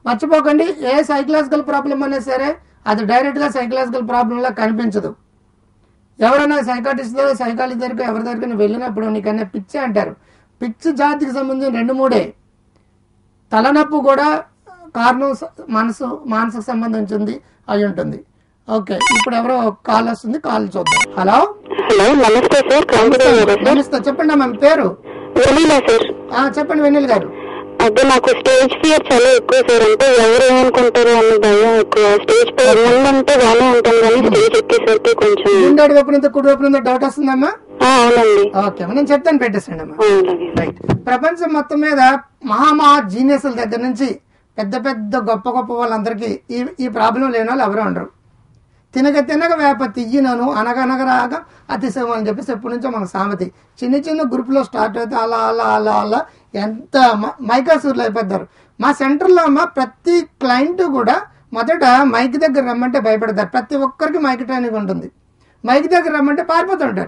మర్చిపోకండి a psychological problem అయినా సరే అది డైరెక్ట్గా సైకలాజికల్ ప్రాబ్లంలా కనిపించదు ఎవరైనా సైకాటిస్ట్ దగ్గర సైకాలజీ దగ్గర ఎవరి దగ్గర వెళ్ళినప్పుడు నీకన్నా పిచ్చి అంటారు పిచ్చి జాతికి సంబంధించిన రెండు మూడే తలనొప్పి కూడా కారణం స- మనసు మానసిక సంబంధించింది అయి ఉంటుంది ఓకే ఇప్పుడు ఎవరో కాల్ వస్తుంది కాల్ చూద్దాం హలో హలో నమస్తే సార్ కాంపిటీ నమస్తే చెప్పండి అమ్మా మీ పేరు వెనీలా సార్ ఆ, చెప్పండి వెన్నెల గారు అదే నాకు స్టేజ్ ఫియర్ చాలా ఎక్కువ సార్ అంటే ఎవరు ఏమనుకుంటారు అన్న భయం ఎక్కువ స్టేజ్ పై ముందంటే బాగానే ఉంటాం కానీ స్టేజ్ ఎక్కేసరికి కొంచెం గుండెడి వైపు నుంచి కుడి వైపు నుంచి డౌట్ వస్తుందమ్మా ఆ, అవునండి ఓకే అమ్మా నేను చెప్తాను పెట్టేసండి అమ్మా ఆ, అలాగే రైట్ ప్రపంచం మొత్తం మీద మహామహా జీనియస్ల దగ్గర నుంచి పెద్ద పెద్ద గొప్ప గొప్ప వాళ్ళందరికీ ఈ ఈ ప్రాబ్లం లేని వాళ్ళు ఎవరు ఉండరు తినగ తినగ వేప తియ్యినను అనగనగరాగా అతిశయం అని చెప్పేసి ఎప్పటి నుంచో మన సామెతి చిన్న చిన్న గ్రూప్లో స్టార్ట్ అయితే అలా అలా అలా అలా ఎంత మ- మైకాసూర్లు అయిపోతారు మా సెంటర్లో అమ్మ ప్రతి క్లయింట్ కూడా మొదట మైక్ దగ్గర రమ్మంటే భయపడతారు ప్రతి ఒక్కరికి మైక్ ట్రైనింగ్ ఉంటుంది మైక్ దగ్గర రమ్మంటే పారిపోతుంటారు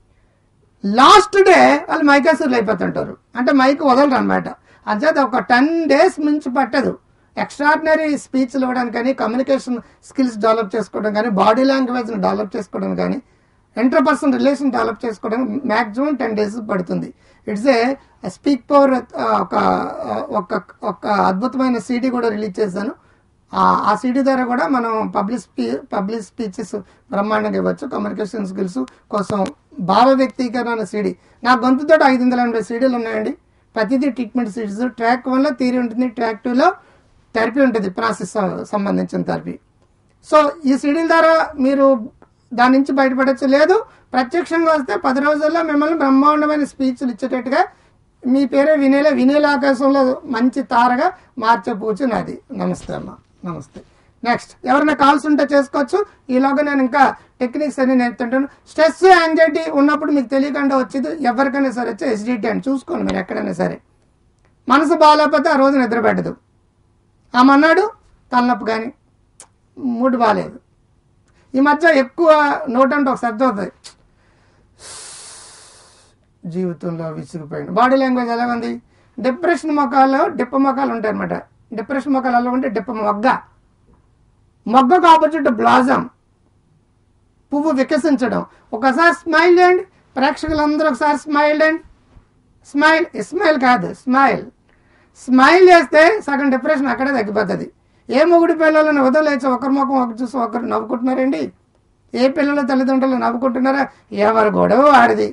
లాస్ట్ డే వాళ్ళు మైకాసూర్లు అయిపోతుంటారు అంటే మైక్ వదలరు అనమాట అంచేత ఒక టెన్ డేస్ మించి పట్టదు ఎక్స్ట్రాడినరీ స్పీచ్లు ఇవ్వడానికి కానీ కమ్యూనికేషన్ స్కిల్స్ డెవలప్ చేసుకోవడం కానీ బాడీ లాంగ్వేజ్ని డెవలప్ చేసుకోవడం కానీ ఇంటర్పర్సనల్ రిలేషన్ డెవలప్ చేసుకోవడానికి మ్యాక్సిమం టెన్ డేస్ పడుతుంది ఇట్స్ ఏ స్పీక్ పవర్ ఒక ఒక ఒక అద్భుతమైన సీడీ కూడా రిలీజ్ చేశాను ఆ- ఆ సీడీ ద్వారా కూడా మనం పబ్లిక్ స్పీ పబ్లిక్ స్పీచెస్ బ్రహ్మాండంగా ఇవ్వచ్చు కమ్యూనికేషన్ స్కిల్స్ కోసం భావ వ్యక్తీకరణ అనే సీడీ నా గొంతుతో ఐదు వందల ఎనభై సీడీలు ఉన్నాయండి ప్రతిదీ ట్రీట్మెంట్ సీడీస్ ట్రాక్ వన్లో థీరీ ఉంటుంది ట్రాక్ టూలో థెరపీ ఉంటుంది ప్రాసెస్ సంబంధించిన థెరపీ సో ఈ సీడీల ద్వారా మీరు దాని నుంచి బయటపడచ్చు లేదు ప్రత్యక్షంగా వస్తే పది రోజుల్లో మిమ్మల్ని బ్రహ్మాండమైన స్పీచ్లు ఇచ్చేటట్టుగా మీ పేరే వినేలా వినేల ఆకాశంలో మంచి తారగా మార్చే పూచి నాది నమస్తే అమ్మ నమస్తే నెక్స్ట్ ఎవరైనా కాల్స్ ఉంటే చేసుకోవచ్చు ఈలోగా నేను ఇంకా టెక్నిక్స్ అన్ని నేర్పుతుంటాను స్ట్రెస్ యాంగ్జైటీ ఉన్నప్పుడు మీకు తెలియకుండా వచ్చేది ఎవరికైనా సరే వచ్చి ఎస్డిటీ అని చూసుకోండి మీరు ఎక్కడైనా సరే మనసు బాగాలేకపోతే ఆ రోజు నిద్ర పెట్టదు ఆమె అన్నాడు తలనొప్పి కానీ మూడు బాగాలేదు ఈ మధ్య ఎక్కువ నోట్ అంటే ఒక శబ్దం అవుతుంది జీవితంలో విసిగిపోయింది బాడీ లాంగ్వేజ్ ఎలా ఉంది డిప్రెషన్ మొఖాలు డిప్ప మొఖాలు ఉంటాయి అనమాట డిప్రెషన్ మొఖాలు ఎలా ఉంటే డిప్ప మొగ్గ మొగ్గకు ఆపోజిట్ బ్లాజమ్ పువ్వు వికసించడం ఒకసారి స్మైల్ చేయండి ప్రేక్షకులందరూ ఒకసారి స్మైల్ చేయండి స్మైల్ స్మైల్ కాదు స్మైల్ స్మైల్ చేస్తే సగం డిప్రెషన్ అక్కడే తగ్గిపోతుంది ఏ మొగుడి పిల్లలను వదలేచి ఒకరి ముఖం ఒకరు చూసి ఒకరు నవ్వుకుంటున్నారండి ఏ పిల్లల తల్లిదండ్రులు నవ్వుకుంటున్నారా ఎవరు గొడవ వాడిది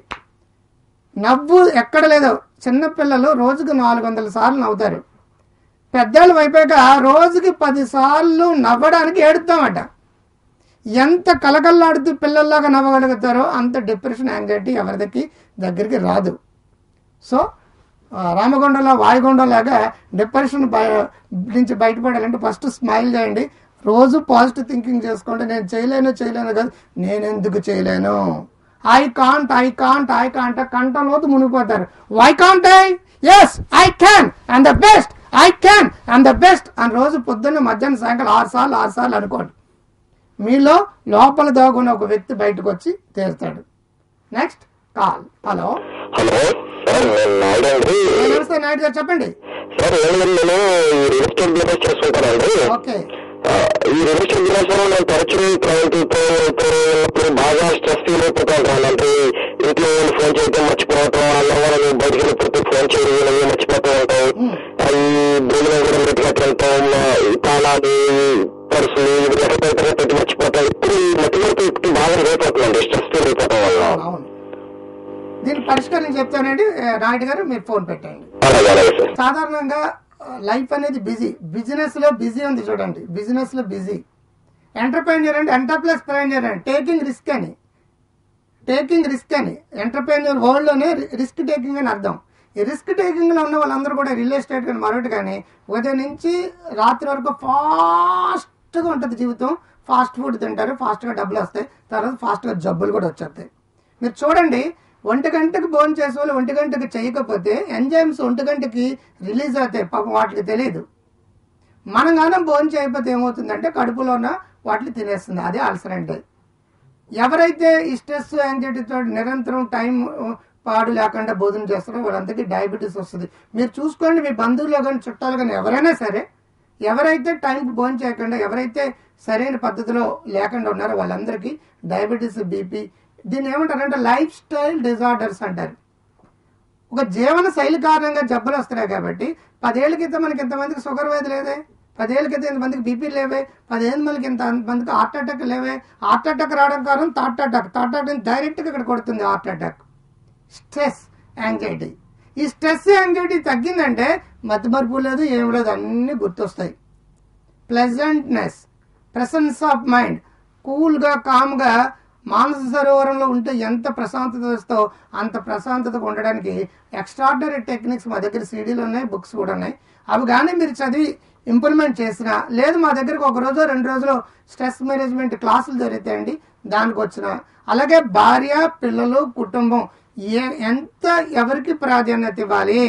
నవ్వు ఎక్కడ లేదు చిన్న పిల్లలు రోజుకు నాలుగు వందల సార్లు నవ్వుతారు పెద్దవాళ్ళు అయిపోయాక రోజుకి పది సార్లు నవ్వడానికి ఏడుతామట ఎంత కలకల్లాడుతూ పిల్లల్లాగా నవ్వగలుగుతారో అంత డిప్రెషన్ యాంగ్జైటీ ఎవరిదకి దగ్గరికి రాదు సో ఆ, రామగుండంలో వాయుగుండంలాగా డిప్రెషన్ బయ- నుంచి బయటపడాలంటే ఫస్ట్ స్మైల్ చేయండి రోజు పాజిటివ్ థింకింగ్ చేసుకోండి నేను చేయలేను చేయలేను కాదు నేను ఎందుకు చేయలేను I can't I can't I can't కంటలోతు మునిగిపోతారు why can't I yes I can and the best I can and the best అని రోజు పొద్దున్న మధ్యాహ్నం సాయంకాలం ఆరు సార్లు ఆరు సార్లు అనుకోండి మీలో లోపల దాగున్న ఒక వ్యక్తి బయటకు వచ్చి తీరుతాడు next call hello hello sir నేను నాయుడు అండి నమస్తే నాయుడు గారు చెప్పండి సార్ ఏం లేదు నేను ఈ రియల్ ఎస్టేట్ బిజినెస్ చేస్తుంటానండి ఓకే ఆ, ఈ రియల్ ఎస్టేట్ బిజినెస్ లో నేను తరచూ క్లయింట్లతో ఉన్నప్పుడు బాగా స్ట్రెస్ ఫీల్ అయిపోతూ ఉంటాను అంటే ఇంట్లో వాళ్ళు ఫోన్ చేయడం మర్చిపోవటం అన్న వాళ్ళు బయటికి వెళ్ళిపోతే ఫోన్ చేయడం ఇవి మర్చిపోతూ ఉంటాం అవి భూమిలో కూడా గట్టిగా తింటాం ఈ తాళాలు పర్సులు ఇవి ఎక్కడ పెట్టి మర్చిపోతాం ఇప్పుడు ఈ మధ్యవర్తి ఇప్పుడు బాగా అయిపోతుందండి స్ట్రెస్ ఫీల్ అయిపోవడం వల్ల అవును దీని పరిష్కారం చెప్తానండి ఏ, నాయుడు గారు మీరు ఫోన్ పెట్టండి అలాగే అలాగే సార్ సాధారణంగా లైఫ్ అనేది బిజీ బిజినెస్ లో బిజీ ఉంది చూడండి బిజినెస్ లో బిజీ ఎంటర్ప్రైనర్ అంటే ఎంటర్ప్రైజ్ ప్రైనర్ అని టేకింగ్ రిస్క్ అని టేకింగ్ రిస్క్ అని ఎంటర్ప్రైనర్ వరల్డ్ లోనే రిస్క్ టేకింగ్ అని అర్థం ఈ రిస్క్ టేకింగ్ లో ఉన్న వాళ్ళందరూ కూడా రియల్ ఎస్టేట్ కానీ మరొకటి కానీ ఉదయం నుంచి రాత్రి వరకు ఫాస్ట్ గా ఉంటుంది జీవితం ఫాస్ట్ ఫుడ్ తింటారు ఫాస్ట్ గా డబ్బులు వస్తాయి తర్వాత ఫాస్ట్ గా జబ్బులు కూడా వచ్చేస్తాయి మీరు చూడండి ఒంటి గంటకి భోజనం చేసే వాళ్ళు ఒంటి గంటకి చేయకపోతే ఎంజైమ్స్ ఒంటి గంటకి రిలీజ్ అవుతాయి పాపం వాటికి తెలియదు మనం కానీ భోజనం చేయకపోతే ఏమవుతుందంటే కడుపులో ఉన్న వాటిని తినేస్తుంది అదే అల్సర్ అంటే ఎవరైతే ఈ స్ట్రెస్ యాంగ్జైటీతో నిరంతరం టైం పాడు లేకుండా భోజనం చేస్తారో వాళ్ళందరికీ డయాబెటీస్ వస్తుంది మీరు చూసుకోండి మీ బంధువులు కానీ చుట్టాలు కానీ ఎవరైనా సరే ఎవరైతే టైంకి భోజనం చేయకుండా ఎవరైతే సరైన పద్ధతిలో లేకుండా ఉన్నారో వాళ్ళందరికీ డయాబెటీస్ బీపీ దీన్ని ఏమంటారంటే లైఫ్ స్టైల్ డిజార్డర్స్ అంటారు ఒక జీవన శైలి కారణంగా జబ్బులు వస్తున్నాయి కాబట్టి పదేళ్ల క్రితం మనకి ఎంతమందికి షుగర్ వ్యాధి లేదే పదేళ్ల క్రితం ఇంతమందికి బీపీ లేవే పదేళ్ళ మందికి ఇంత మందికి హార్ట్ అటాక్ లేవే హార్ట్ అటాక్ రావడం కారణం థాట్ అటాక్ థాట్ అటాక్ డైరెక్ట్గా ఇక్కడ కొడుతుంది హార్ట్ అటాక్ స్ట్రెస్ యాంగ్జైటీ ఈ స్ట్రెస్ యాంగ్జైటీ తగ్గిందంటే మతిమరుపు లేదు ఏం లేదు అన్నీ గుర్తొస్తాయి ప్లెజెంట్నెస్ ప్రెసెన్స్ ఆఫ్ మైండ్ కూల్గా కామ్గా మానస సరోవరంలో ఉంటే ఎంత ప్రశాంతత వస్తో అంత ప్రశాంతతగా ఉండడానికి ఎక్స్ట్రాడినరీ టెక్నిక్స్ మా దగ్గర సీడీలు ఉన్నాయి బుక్స్ కూడా ఉన్నాయి అవి కానీ మీరు చదివి ఇంప్లిమెంట్ చేసినా లేదు మా దగ్గరకు ఒక రోజు రెండు రోజులు స్ట్రెస్ మేనేజ్మెంట్ క్లాసులు జరుగుతాయండి దానికి వచ్చిన అలాగే భార్య పిల్లలు కుటుంబం ఏ ఎంత ఎవరికి ప్రాధాన్యత ఇవ్వాలి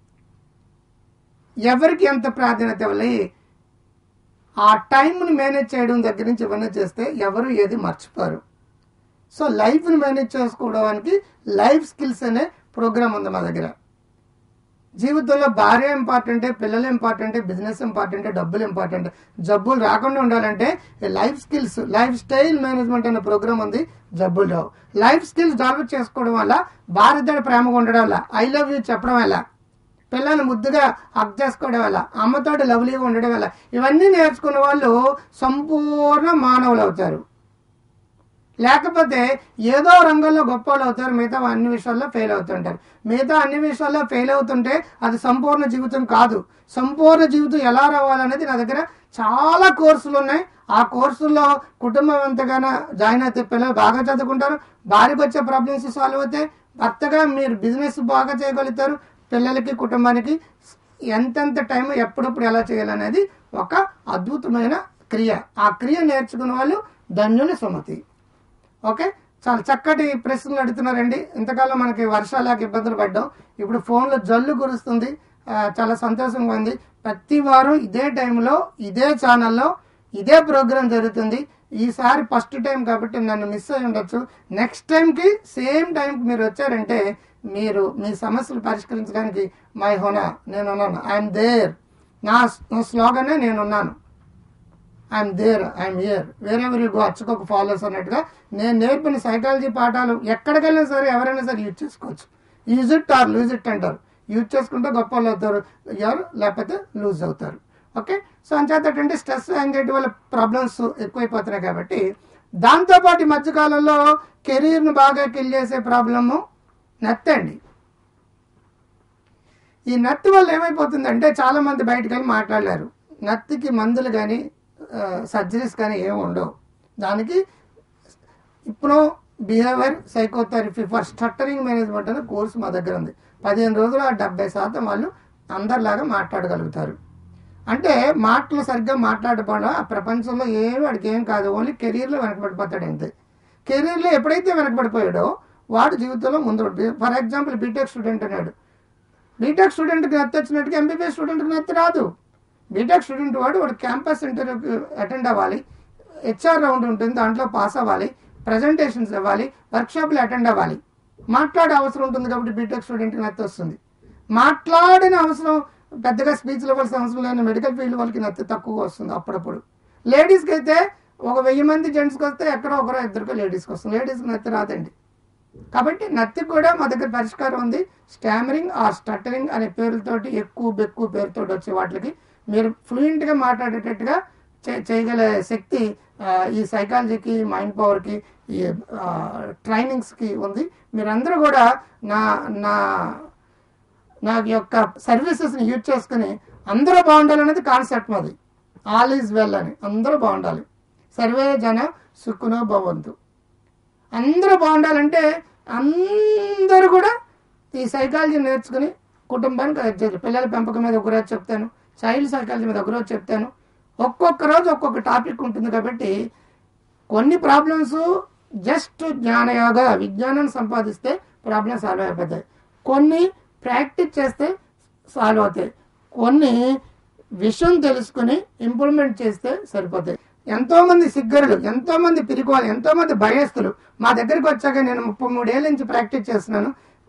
ఎవరికి ఎంత ప్రాధాన్యత ఇవ్వాలి ఆ టైంని మేనేజ్ చేయడం దగ్గర నుంచి ఇవన్నీ చేస్తే ఎవరు ఏది మర్చిపోరు సో లైఫ్ని మేనేజ్ చేసుకోవడానికి లైఫ్ స్కిల్స్ అనే ప్రోగ్రామ్ ఉంది మా దగ్గర జీవితంలో భార్య ఇంపార్టెంటే పిల్లలు ఇంపార్టెంటే బిజినెస్ ఇంపార్టెంటే డబ్బులు ఇంపార్టెంట్ జబ్బులు రాకుండా ఉండాలంటే life skills life style management అనే ప్రోగ్రామ్ ఉంది జబ్బులు రావు లైఫ్ స్కిల్స్ డెవలప్ చేసుకోవడం వల్ల భార్యతో ప్రేమగా ఉండడం వల్ల ఐ లవ్ యూ చెప్పడం వల్ల పిల్లల్ని ముద్దుగా హక్ చేసుకోవడం వల్ల అమ్మతోటి లవ్లీగా ఉండడం వల్ల ఇవన్నీ నేర్చుకున్న వాళ్ళు సంపూర్ణ మానవులు అవుతారు లేకపోతే ఏదో రంగంలో గొప్ప వాళ్ళు అవుతారు మిగతా అన్ని విషయాల్లో ఫెయిల్ అవుతుంటారు మిగతా అన్ని విషయాల్లో ఫెయిల్ అవుతుంటే అది సంపూర్ణ జీవితం కాదు సంపూర్ణ జీవితం ఎలా రావాలనేది నా దగ్గర చాలా కోర్సులు ఉన్నాయి ఆ కోర్సుల్లో కుటుంబం ఎంతగానో జాయిన్ అయితే పిల్లలు బాగా చదువుకుంటారు భార్యకు వచ్చే ప్రాబ్లమ్స్ సాల్వ్ అవుతాయి భర్తగా మీరు బిజినెస్ బాగా చేయగలుగుతారు పిల్లలకి కుటుంబానికి ఎంతెంత టైం ఎప్పుడప్పుడు ఎలా చేయాలనేది ఒక అద్భుతమైన క్రియ ఆ క్రియ నేర్చుకున్న వాళ్ళు ధన్యులు సుమతి ఓకే చాలా చక్కటి ప్రశ్నలు అడుగుతున్నారండి ఇంతకాలం మనకి వర్షాలకు ఇబ్బందులు పడ్డాం ఇప్పుడు ఫోన్లో జల్లు కురుస్తుంది ఆ, చాలా సంతోషంగా ఉంది ప్రతి వారం ఇదే టైంలో ఇదే ఛానల్లో ఇదే ప్రోగ్రాం జరుగుతుంది ఈసారి ఫస్ట్ టైం కాబట్టి నన్ను మిస్ అయి ఉండొచ్చు నెక్స్ట్ టైంకి సేమ్ టైంకి మీరు వచ్చారంటే మీరు మీ సమస్యలు పరిష్కరించడానికి మై హోనా నేనున్నాను ఐఎమ్ దేర్ నా నా స్లోగనే నేనున్నాను I'm there I'm here wherever you go అచ్చుకోక ఫాలోస్ అన్నట్టుగా నేను నేర్పిన సైకాలజీ పాఠాలు ఎక్కడికెళ్ళినా సరే ఎవరైనా సరే యూజ్ చేసుకోవచ్చు use it or lose it అంటారు యూజ్ చేసుకుంటే గొప్ప వాళ్ళు అవుతారు ఎవరు లేకపోతే లూజ్ అవుతారు ఓకే సో అంచేత ఏంటంటే స్ట్రెస్ యాంగ్జైటీ వల్ల ప్రాబ్లమ్స్ ఎక్కువైపోతున్నాయి కాబట్టి దాంతోపాటు ఈ మధ్యకాలంలో కెరీర్ను బాగా కిల్ చేసే ప్రాబ్లము నత్తండి ఈ నత్తి వల్ల ఏమైపోతుందంటే చాలా మంది బయటకు వెళ్ళి మాట్లాడలేరు నత్తికి మందులు కానీ సర్జరీస్ కానీ ఏమి ఉండవు దానికి ఇప్పుడు behaviour psychotherapy for structuring management అనే కోర్సు మా దగ్గర ఉంది పదిహేను రోజులు ఆ డెబ్బై శాతం వాళ్ళు అందరిలాగా మాట్లాడగలుగుతారు అంటే మాటలు సరిగ్గా మాట్లాడకపోవడం ఆ ప్రపంచంలో ఏమి వాడికి ఏం కాదు ఓన్లీ కెరీర్లో వెనకబడిపోతాడు అంతే కెరీర్లో ఎప్పుడైతే వెనకబడిపోయాడో వాడు జీవితంలో ముందు ఫర్ ఎగ్జాంపుల్ బీటెక్ స్టూడెంట్ అన్నాడు బీటెక్ స్టూడెంట్కి నత్తి వచ్చినట్టుగా ఎంబీబీఎస్ స్టూడెంట్కి నత్తి రాదు బీటెక్ స్టూడెంట్ వాడు వాడు క్యాంపస్ ఇంటర్వ్యూకి అటెండ్ అవ్వాలి హెచ్ఆర్ రౌండ్ ఉంటుంది దాంట్లో పాస్ అవ్వాలి ప్రజెంటేషన్స్ ఇవ్వాలి వర్క్షాప్లు అటెండ్ అవ్వాలి మాట్లాడే అవసరం ఉంటుంది కాబట్టి బీటెక్ స్టూడెంట్కి నత్తి వస్తుంది మాట్లాడిన అవసరం పెద్దగా స్పీచ్లు ఇవ్వాల్సిన అవసరం లేని మెడికల్ ఫీల్డ్ వాళ్ళకి నత్తి తక్కువ వస్తుంది అప్పుడప్పుడు లేడీస్కి అయితే ఒక వెయ్యి మంది జెంట్స్కి వస్తే ఎక్కడో ఒకరో ఇద్దరికో లేడీస్కి వస్తుంది లేడీస్కి నత్తి రాదండి కాబట్టి నత్తి కూడా మా దగ్గర పరిష్కారం ఉంది స్టామరింగ్ ఆ స్టట్టరింగ్ అనే పేర్లతోటి ఎక్కువ బెక్కువ పేరుతోటి వచ్చే వాటికి మీరు ఫ్లూయెంట్గా మాట్లాడేటట్టుగా చే- చేయగల శక్తి ఆ, ఈ సైకాలజీకి మైండ్ పవర్కి ఈ ట్రైనింగ్స్కి ఉంది మీరందరూ కూడా నా నా నా యొక్క సర్వీసెస్ని యూజ్ చేసుకుని అందరూ బాగుండాలనేది కాన్సెప్ట్ మాది ఆల్ ఈజ్ వెల్ అని అందరూ బాగుండాలి సర్వే జన సుఖునో భవంతు అందరూ బాగుండాలంటే అందరూ కూడా ఈ సైకాలజీ నేర్చుకుని కుటుంబానికి అది చేయాలి పిల్లల పెంపకం మీద ఒక రోజు చెప్తాను చైల్డ్ సైకాలజీ మీద ఒక రోజు చెప్తాను ఒక్కొక్క రోజు ఒక్కొక్క టాపిక్ ఉంటుంది కాబట్టి కొన్ని ప్రాబ్లమ్స్ జస్ట్ జ్ఞానయోగ విజ్ఞానాన్ని సంపాదిస్తే ప్రాబ్లమ్ సాల్వ్ అయిపోతాయి కొన్ని ప్రాక్టీస్ చేస్తే సాల్వ్ అవుతాయి కొన్ని విషయం తెలుసుకుని ఇంప్లిమెంట్ చేస్తే సరిపోతాయి ఎంతో మంది సిగ్గరులు ఎంతో మంది పిరికోవాలి ఎంతో మంది భయస్తులు మా దగ్గరికి వచ్చాక నేను ముప్పై మూడేళ్ళ నుంచి ప్రాక్టీస్ చేస్తున్నాను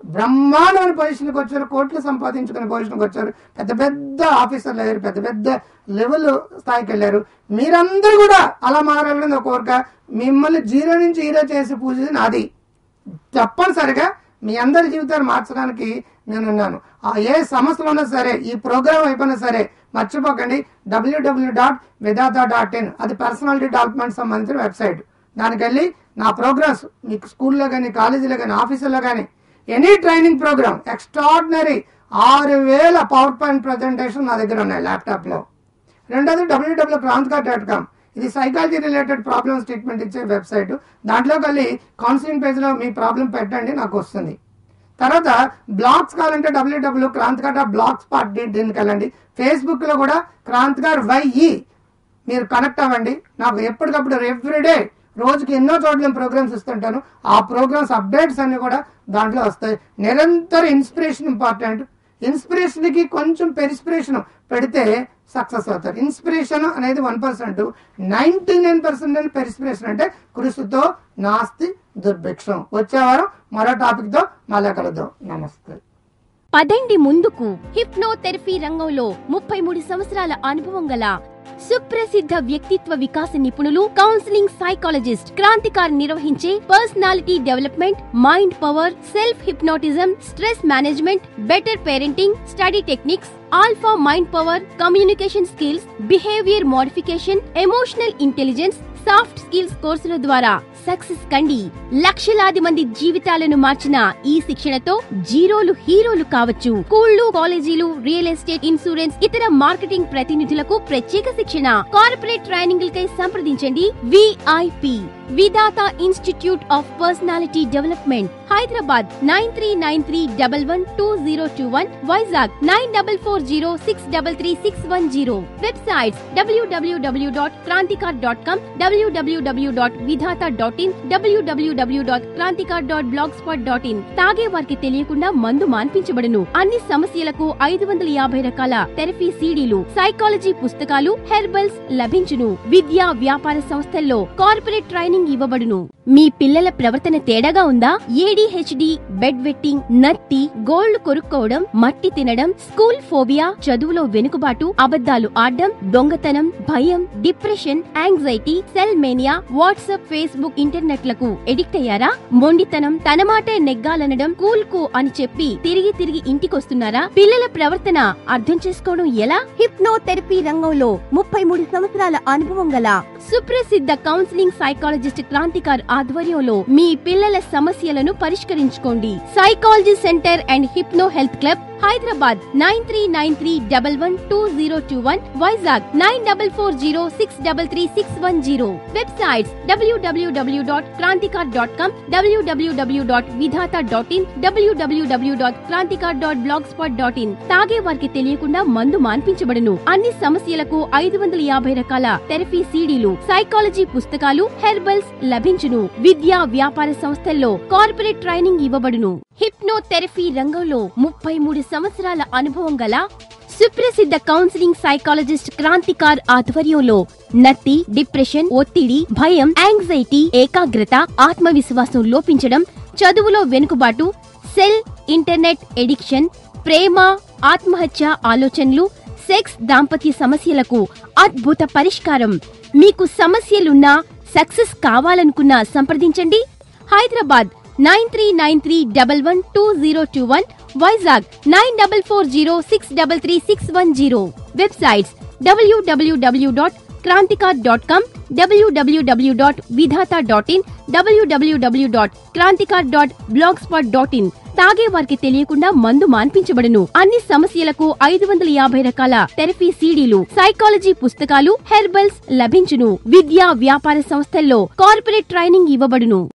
బ్రహ్మాండమైన పొజిషన్కి వచ్చారు కోట్లు సంపాదించుకునే పొజిషన్కి వచ్చారు పెద్ద పెద్ద ఆఫీసర్లు అయ్యారు పెద్ద పెద్ద లెవెల్ స్థాయికి వెళ్ళారు మీరందరూ కూడా అలా మారాలని ఒక కోరిక మిమ్మల్ని జీరో నుంచి హీరో చేసి పూజ నాది తప్పనిసరిగా మీ అందరి జీవితాలు మార్చడానికి నేను ఉన్నాను ఆ ఏ సమస్యలు ఉన్నా సరే ఈ ప్రోగ్రామ్ అయిపోయినా సరే మర్చిపోకండి W W dot Vidhata dot in అది పర్సనాలిటీ డెవలప్మెంట్ సంబంధించిన వెబ్సైట్ దానికి వెళ్ళి నా ప్రోగ్రామ్స్ మీకు స్కూల్లో కానీ కాలేజీలో కానీ ఆఫీసులో కానీ ఎనీ ట్రైనింగ్ ప్రోగ్రామ్ ఎక్స్ట్రాడినరీ ఆరు వేల పవర్ పాయింట్ ప్రజెంటేషన్ నా దగ్గర ఉన్నాయి ల్యాప్టాప్లో రెండోది డబ్ల్యూడబ్ల్యూ క్రాంతికా డాట్ కామ్ ఇది సైకాలజీ రిలేటెడ్ ప్రాబ్లమ్స్ ట్రీట్మెంట్ ఇచ్చే వెబ్సైట్ దాంట్లోకి వెళ్ళి కౌన్సిలింగ్ పేజ్లో మీ ప్రాబ్లం పెట్టండి నాకు వస్తుంది తర్వాత బ్లాగ్స్ కావాలంటే డబ్ల్యూడబ్ల్యూ క్రాంతికా బ్లాగ్ స్పాట్ దీనికి వెళ్ళండి ఫేస్బుక్లో కూడా క్రాంతికార్ వైఈ మీరు కనెక్ట్ అవ్వండి నాకు ఎప్పటికప్పుడు ఎవ్రీడే రోజుకి ఎన్నో చోట్ల నేను ప్రోగ్రామ్స్ ఇస్తుంటాను ఆ ప్రోగ్రామ్స్ అప్డేట్స్ అన్ని కూడా దాంట్లో వస్తాయి నిరంతర ఇన్స్పిరేషన్ ఇంపార్టెంట్ ఇన్స్పిరేషన్ కి కొంచెం పెరిస్పిరేషన్ పెడితే సక్సెస్ అవుతారు ఇన్స్పిరేషన్ అనేది one percent ninety nine percent perspiration అంటే కృషితో నాస్తి దుర్భిక్షం వచ్చే వారం మరో టాపిక్ తో మళ్ళా కలుద్దాం నమస్తే పదండి ముందుకు హిప్నోథెరపీ రంగంలో ముప్పై మూడు సంవత్సరాల అనుభవం గల సుప్రసిద్ధ వ్యక్తిత్వ వికాస నిపుణులు కౌన్సిలింగ్ సైకాలజిస్ట్ క్రాంతికార్ నిర్వహించే personality development mind power self hypnotism stress management better parenting study techniques alpha mind power communication skills behaviour modification emotional intelligence soft skills కోర్సుల ద్వారా సక్సెస్ కండి లక్షలాది మంది జీవితాలను మార్చిన ఈ శిక్షణతో జీరోలు హీరోలు కావచ్చు స్కూళ్లు కాలేజీలు రియల్ ఎస్టేట్ ఇన్సూరెన్స్ ఇతర మార్కెటింగ్ ప్రతినిధులకు ప్రత్యేక శిక్షణ కార్పొరేట్ ట్రైనింగ్ కై సంప్రదించండి VIP Vidhata institute of personality development Hyderabad nine three nine three double one two zero two one Vizag nine double four zero six double three six one zero websites W W W dot Kranthikar dot com W W W dot Vidhata dot in W W W dot Kranthikar dot blogspot dot in తాగే వారికి తెలియకుండా మందు మాన్పించబడును అన్ని సమస్యలకు ఐదు వందల యాభై రకాల థెరపీ సీడీలు సైకాలజీ పుస్తకాలు హెర్బల్స్ లభించును విద్యా వ్యాపార సంస్థల్లో కార్పొరేట్ ట్రైనింగ్ ఇవ్వబడును మీ పిల్లల ప్రవర్తన తేడాగా ఉందా ఏడీహెచ్డి బెడ్ వెట్టింగ్ నత్తి గోల్డ్ కొరుక్కోవడం మట్టి తినడం స్కూల్ ఫోబియా చదువులో వెనుకబాటు అబద్ధాలు ఆడడం దొంగతనం భయం depression anxiety cell mania WhatsApp Facebook ఇంటర్నెట్లకు ఎడిక్ట్ అయ్యారా మొండితనం తన మాటే నెగ్గాలనడం కూల్ కు అని చెప్పి తిరిగి తిరిగి ఇంటికొస్తున్నారా పిల్లల ప్రవర్తన అర్థం చేసుకోవడం ఎలా హిప్నోథెరపీ రంగంలో ముప్పై మూడు సంవత్సరాల అనుభవం గల సుప్రసిద్ధ కౌన్సిలింగ్ సైకాలజిస్ట్ క్రాంతికార్ ఆధ్వర్యంలో మీ పిల్లల సమస్యలను పరిష్కరించుకోండి psychology centre and hypno health club Hyderabad nine three nine three double one two zero two one Vizag nine double four zero six double three six one zero websites W W W dot Kranthikar dot com W W W dot Vidhata dot in W W W dot Kranthikar dot blogspot dot in తాగే వారికి తెలియకుండా మందు మాన్పించబడును అన్ని సమస్యలకు ఐదు వందల యాభై రకాల థెరపీ సీడీలు సైకాలజీ పుస్తకాలు హెర్బల్స్ లభించును విద్యా వ్యాపార సంస్థల్లో కార్పొరేట్ ట్రైనింగ్ ఇవ్వబడును హిప్నోథెరపీ రంగంలో ముప్పై మూడు సంవత్సరాల అనుభవం గల సుప్రసిద్ధ కౌన్సిలింగ్ సైకాలజిస్ట్ క్రాంతికార్ ఆధ్వర్యంలో నత్తి డిప్రెషన్ ఒత్తిడి భయం యాంగ్జైటీ ఏకాగ్రత ఆత్మవిశ్వాసం లోపించడం చదువులో వెనుకబాటు సెల్ ఇంటర్నెట్ ఎడిక్షన్ ప్రేమ ఆత్మహత్య ఆలోచనలు సెక్స్ దాంపత్య సమస్యలకు అద్భుత పరిష్కారం మీకు సమస్యలున్నా సక్సెస్ కావాలనుకున్నా సంప్రదించండి Hyderabad nine three nine three double one two zero two one Vizag nine double four zero six double three six one zero websites W W W dot Kranthikar dot com W W W dot Vidhata dot in W W W dot Kranthikar dot blogspot dot in తాగే వారికి తెలియకుండా మందు మాన్పించబడును అన్ని సమస్యలకు ఐదు వందల యాభై రకాల థెరపీ సీడీలు సైకాలజీ పుస్తకాలు హెర్బల్స్ లభించును విద్యా వ్యాపార సంస్థల్లో కార్పొరేట్ ట్రైనింగ్ ఇవ్వబడును